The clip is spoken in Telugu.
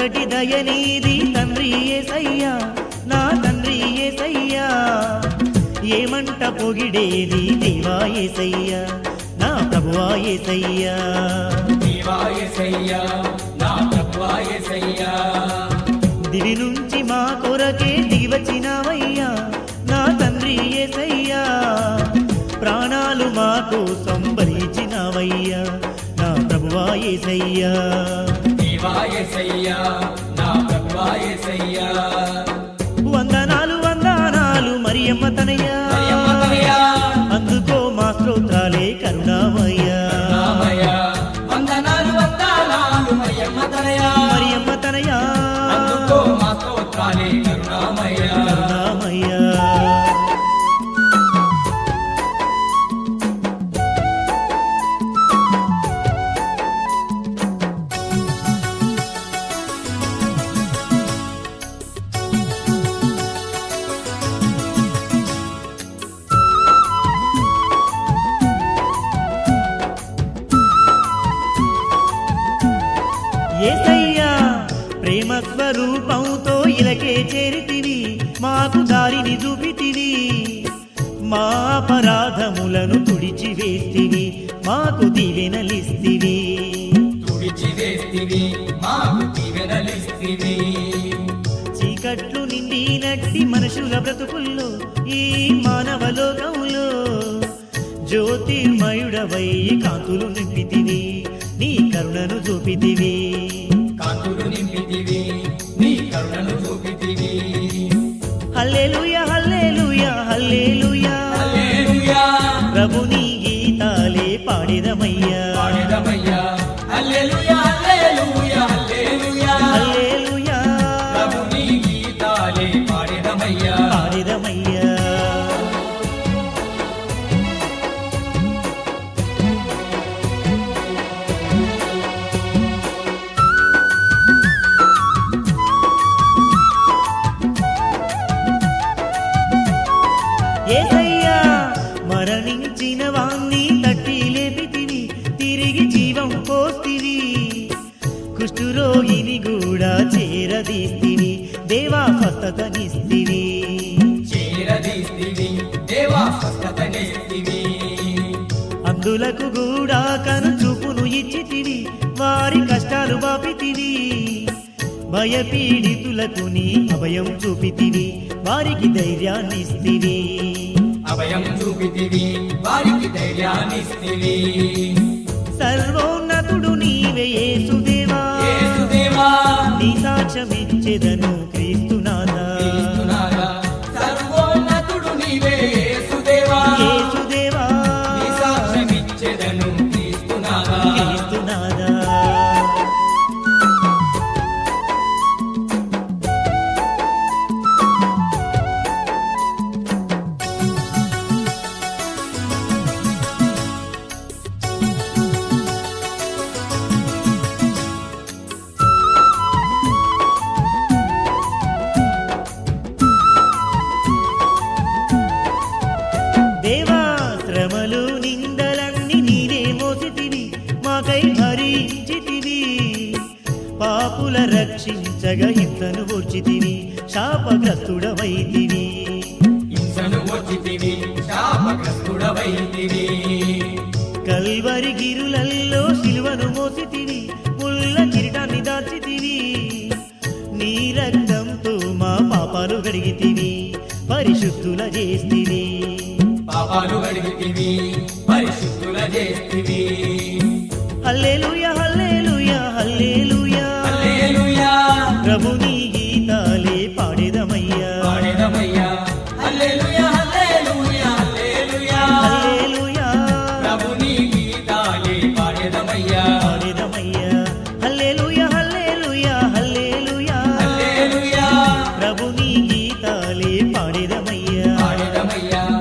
ఎంతటి దయనీది తండ్రి ఏసయ్యా నా తండ్రి ఏసయ్యా ఏమంట పొగిడేది దేవా ఏసయ్యా నా ప్రభువా ఏసయ్యా దేవాయసయ్యా నా ప్రభువాయసయ్యా దివి నుంచి మా కొరకే దిగివచ్చినవయ్యా నా తండ్రి ఏసయ్యా ప్రాణాలు మా కోసం బలిచినవయ్యా నా ప్రభువా ఏసయ్యా దేవాయసయ్యా నా ప్రభువాయసయ్యా వందనాలు వందనాలు మరియమ్మ తనయ్యా మరియమ్మ తనయా అందుకో మా స్తోత్రాలే కరుణామయ్యా రామయ్య వందనాలు వందనాలు మరియమ్మ తనయా మరియమ్మ తనయా అందుకో మా స్తోత్రాలే కరుణామయ్య కరుణామయ్యా ఏసయ్యా ప్రేమ స్వరూపంతో ఇలకే చేరితివి మాకు దారిని చూపితివి మా అపరాధములను తుడిచివేస్తివి మాకు దీవెనలిస్తివి తుడిచి వేస్తివి మాకు దీవెనలిస్తివి చీకట్లు నిండినట్టి మనుషుల బ్రతుకుల్లో ఈ మానవ లోకంలో జ్యోతిర్మయుడవై కాంతులు నింపితివి నీ కరుణను చూపితివి కాంతులు నింపితివి నీ కరుణను చూపితివి హల్లెలూయా హల్లెలూయా హల్లెలూయా హల్లెలూయా ప్రభు నీ గీతాలే పాడిదమయ్యా పాడెదమయ్యా హల్లెలూయా హల్లెలూయా హల్లెలూయా హల్లెలూయా ప్రభు నీ గీతాలే పాడెదమయ్యా పాడిదమయ్యా ఏసయ్యా మరణించిన వాణ్ణి తట్టి లేపితివి తిరిగి జీవం పోస్తివి కుష్ఠురోగిని కూడా చేరదీస్తివి దేవా స్వస్థతనిస్తివి చేరదీస్తివి దేవా స్వస్థతనేస్తివి అందులకు కూడా కను చూపును ఇచ్చితివి వారి కష్టాలు బాపితివి భయపీడితులకు నీ అభయం చూపితివి వారికి ధైర్యాన్నిస్తివి అభయం చూపితివి వారికి ధైర్యాన్నిస్తివి సర్వోన్నతుడు నీవే యేసుదేవా యేసుదేవా నీ సాక్ష్యమిచ్చెదను క్రీస్తునాథా క్రీస్తునాథా, సర్వోన్నతుడు నీవే యేసుదేవా యేసుదేవా నీ సాక్ష్యమిచ్చెదను క్రీస్తునాథా క్రీస్తునాథా దేవా శ్రమలు నిందలన్నీ నీవే మోసితివి మాకై భరించితివి పాపుల రక్షించగా హింసను ఓర్చితివి శాపగ్రస్తుడవైతివి హింసను వచ్చితివి శాపగ్రస్తుడవైతివి కల్వరి గిరులల్లో శిలువను మోసితివి ముళ్ళ కిరీటాన్ని దాచితివి నీ రక్తంతో మా పాపాలు గడిగితివి పరిశుద్ధుల చేస్తివి పాపాలు అడిగితివి పరిశుద్ధుల చేస్తివి హల్లెలూయా హల్లెలూయా హల్లెలూయా హల్లెలూయా ప్రభు నీ గీతాలే పాడేదమయ్యా పాడెదమయ్యా హల్లెలూయా హల్లెలూయా హల్లెలూయా హల్లెలూయా ప్రభు నీ గీతాలే పాడెదమయ్యా పాడేదమయ్యా హల్లెలూయా హల్లెలూయా హల్లెలూయా హల్లెలూయా ప్రభు నీ గీతాలే పాడేదమయ్యా పాడెదమయ్యా